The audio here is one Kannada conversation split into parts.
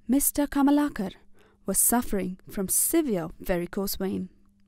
Mr. Kamalakar was suffering from severe varicose vein.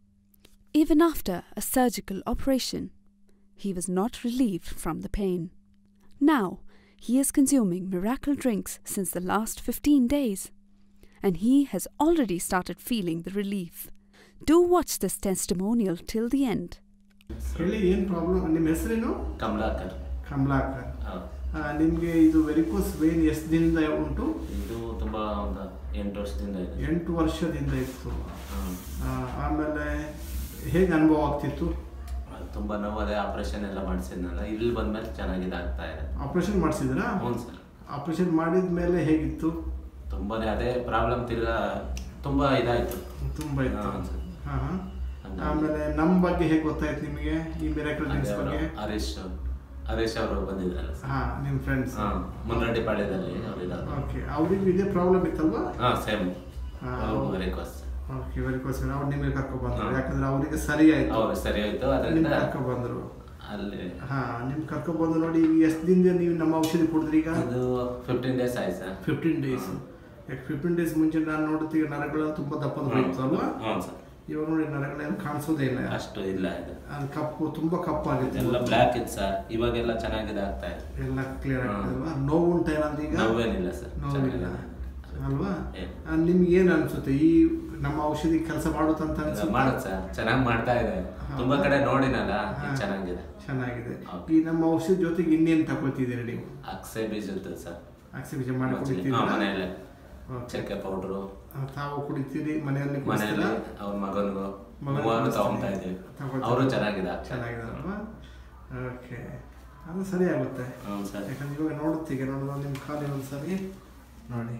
Even after a surgical operation, he was not relieved from the pain. Now, he is consuming miracle drinks since the last 15 days, and he has already started feeling the relief. Do watch this testimonial till the end. ಹೇಳಿ ಏನು ಪ್ರಾಬ್ಲಮ್ ನಿಮ್ಮ ಹೆಸರೇನು ಕಮಲಾಕರ್ ಕಮಲಾಕರ್ ಹೌದು. ನಿಮಗೆ ಇದು ವೆರಿಕೋಸ್ ವೇನ್ ಎಷ್ಟು ದಿನದಿಂದ ಉಂಟು ಇದು ತುಂಬ ಒಂದು ಎಂಟು ವರ್ಷದಿಂದ ಇದೆ ಎಂಟು ವರ್ಷದಿಂದ ಇತ್ತು ಹ್ಮ್. ಆ, ಆಮೇಲೆ ಹೇಗೆ ಅನುಭವ ಆಗ್ತಿತ್ತು ಅದು ತುಂಬ ನೋವು ಅದೇ ಆಪರೇಷನ್ ಎಲ್ಲ ಮಾಡಿಸಿದ್ನಲ್ಲ ಇಲ್ಲಿ ಬಂದ್ಮೇಲೆ ಚೆನ್ನಾಗಿ ಇದಾಗ್ತಾ ಇದೆ ಆಪರೇಷನ್ ಮಾಡಿಸಿದ್ರಾ ಹ್ಞೂ ಸರ್ ಆಪರೇಷನ್ ಮಾಡಿದ ಮೇಲೆ ಹೇಗಿತ್ತು ತುಂಬಾನೇ ಅದೇ ಪ್ರಾಬ್ಲಮ್ ತಿರ್ಗಾ ತುಂಬ ಇದಾಯಿತು ತುಂಬ ಇತ್ತು ಹಾ, ಸರ್. ಹಾಂ ಹಾಂ ಹಂಗಾಗಿ. ಆಮೇಲೆ ನಮ್ಮ ಬಗ್ಗೆ ಹೇಗೆ ಗೊತ್ತಾಯ್ತು ನಿಮಗೆ ಈ ಮಿರಾಕಲ್ ಡ್ರಿಂಕ್ಸ್ ಬಗ್ಗೆ ಹರೀಶ್ ಹರೀಶ್ ಅವರು ಬಂದಿದ್ರಲ್ಲ ಸರ್ ಹಾಂ ನಿಮ್ಮ ಫ್ರೆಂಡ್ಸ್ ಹಾಂ ಮುನ್ನರೆಡ್ಡಿ ಪಾಳ್ಯದಲ್ಲಿ ಅವ್ರು ಇರೋದು ಓಕೆ ಅವ್ರಿಗೂ ಇದೇ ಪ್ರಾಬ್ಲಮ್ ಇತ್ತಲ್ವಾ ಹಾಂ ಸೇಮ್ ಹಾ. ಅವ್ರಿಗೂ ವೆರಿಕೋಸ್ ಓಕೆ ವೆರಿಕೋಸ್ ಅವ್ರು ನಿಮಗೆ ಕರ್ಕೊಂಡು ಬಂದರು ಹಾ. ಯಾಕಂದ್ರೆ ಅವರಿಗೆ ಸರಿ ಆಯ್ತು ಅವ್ರು ಸರಿ ಹೋಯ್ತು ನಿಮ್ಗೆ ಅದರಿಂದ ಕರ್ಕೊಂಡು ಬಂದರು ಅಲ್ಲಿ ಹಾ ನಿಮ್ಗೆ ಕರ್ಕೊಂಡು ಬಂದು ನೋಡಿ ಈಗ ಎಷ್ಟು ದಿನದಿಂದ ನೀವು ನಮ್ಮ ಔಷಧಿ ಕುಡಿದ್ರಿ ಈಗ ಅದು ಫಿಫ್ಟೀನ್ ಡೇಸ್ ಆಯ್ತು ಸರ್ ಫಿಫ್ಟೀನ್ ಡೇಸ್ ಯಾಕೆ ಫಿಫ್ಟೀನ್ ಡೇಸ್ ಮುಂಚೆ ನಾನು ನೋಡ್ತೀವಿ ನರಗಳೆಲ್ಲ ತುಂಬ ದಪ್ಪದ ಹೋಯ್ತು ಅಲ್ವಾ ಹ್ಞೂ ಸರ್ ಇವಾಗ ನೋಡಿ ನರಗಳೆಲ್ಲ ಕಾಣಿಸೋದೇ ಇಲ್ಲ ಅಷ್ಟು ಇಲ್ಲ ಇದು ಅದು ಕಪ್ಪು ತುಂಬ ಕಪ್ಪಾಗಿದೆ ಎಲ್ಲ ಬ್ಲ್ಯಾಕ್ ಇತ್ತು ಸರ್ ಇವಾಗೆಲ್ಲ ಚೆನ್ನಾಗಿದೆ ಆಗ್ತಾ ಇದೆ ಎಲ್ಲ ಕ್ಲಿಯರ್ ಹಾ. ಆಗಿದೆ ಅಲ್ವಾ ನೋವು ಉಂಟ ಏನಾದ್ರು ಈಗ ನೋವೇನಿಲ್ಲ ಸರ್ ನೋವಿಲ್ಲ ಅಲ್ವಾ ಏ. ಆ, ನಿಮ್ಗೆ ಏನು ಅನ್ಸುತ್ತೆ ಈ ನಮ್ಮ ಔಷಧಿ ಕೆಲಸ ಮಾಡುತ್ತಂತ ಅನ್ಸುತ್ತೆ ಮಾಡುತ್ತೆ ಸರ್ ಚೆನ್ನಾಗಿ ಮಾಡ್ತಾ ಇದೆ ಹಾ. ತುಂಬಾ ಕಡೆ ನೋಡಿನಲ್ಲ ಹಾ. ಇದು ಚೆನ್ನಾಗಿದೆ ಚೆನ್ನಾಗಿದೆ ಓಕೆ. ಈ ನಮ್ಮ ಔಷಧಿ ಜೊತೆಗೆ ಇನ್ನೇನು ತಗೊಳ್ತಿದ್ದೀರಿ ನೀವು ಅಕ್ಸೆ ಬೀಜದ್ದು ಸರ್ ಅಕ್ಸಿ ಬೀಜ ಮಾಡಿ ಹಾ, ಕುಡಿತೀರಾ ಮನೆಯಲ್ಲೇ ಓಕೆ. ಚಕ್ಕೆ ಪೌಡ್ರು ಆ, ತಾವು ಕುಡಿತೀರಿ ಮನೆಯಲ್ಲಿ ಮನೆಯಲ್ಲಿ ಕುಡಿಸ್ತೀರಾ ಅವ್ರ ಮಗನಿಗೂ ಮಗನಿಗೆ ಮೂವರು ಕುಡಿಸ್ತೀರಿ. ತಗೊಂತಾ ಇದೀವಿ ತಗೊಳ್ತಾ ಅವರು ಇದ್ದೀರಾ? ಚೆನ್ನಾಗಿದೆ ಚೆನ್ನಾಗಿದೆ ಅಲ್ವಾ ಓಕೆ ಅದು ಸರಿ ಆಗುತ್ತೆ ಹ್ಞೂ ಸರ್ ಯಾಕಂದ್ರೆ ಇವಾಗ ನೋಡುತ್ತೀಗ ನೋಡೋದು ನಿಮ್ಮ ಖಾಲಿ ಒಂದು ಸರಿ ನೋಡಿ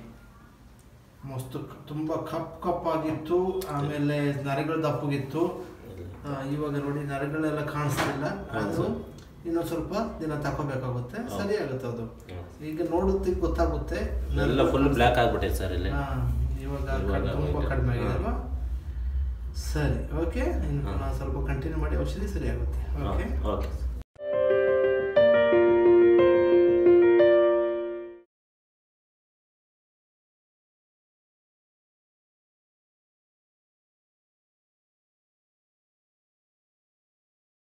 ಮಸ್ತು ಕ- ತುಂಬ ಕಪ್ ಕಪ್ಪಾಗಿತ್ತು ಆಮೇಲೆ ನರಗಳು ದಪ್ಪಗಿತ್ತು ಆ, ಇವಾಗ ನೋಡಿ ನರಗಳೆಲ್ಲ ಕಾಣಿಸ್ತಿಲ್ಲ ಅದು ಇನ್ನೊಂದು ಸ್ವಲ್ಪ ದಿನ ತಗೋಬೇಕಾಗುತ್ತೆ ಸರಿ ಆಗುತ್ತೆ ಅದು ಈಗ ನೋಡುತ್ತೆ ಗೊತ್ತಾಗುತ್ತೆ ಎಲ್ಲ ಫುಲ್ ಬ್ಲ್ಯಾಕ್ ಆಗ್ಬಿಟ್ಟಿದೆ ಸರ್ ಇಲ್ಲಿ ಹಾ, ಇವಾಗ ಇವಾಗ ಕಡ್- ತುಂಬ ಹೋಗಿದೆ. ಕಡಿಮೆ ಆಗಿದೆ ಹಾ. ಅಲ್ವಾ ಸರಿ ಓಕೆ ಇನ್ನು ಹಾ. ನಾನು ಸ್ವಲ್ಪ ಕಂಟಿನ್ಯೂ ಮಾಡಿ ಔಷಧಿ ಸರಿ ಆಗುತ್ತೆ ಓಕೆ ಓಕೆ